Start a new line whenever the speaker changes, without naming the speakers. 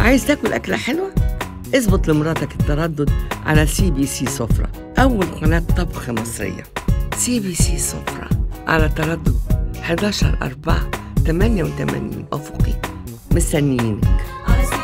عايز تاكل أكلة حلوة؟ اظبط لمراتك التردد على سي بي سي سفرة أول قناة طبخ مصرية سي بي سي سفرة على تردد 11 4 88 أفقي مستنيينك
على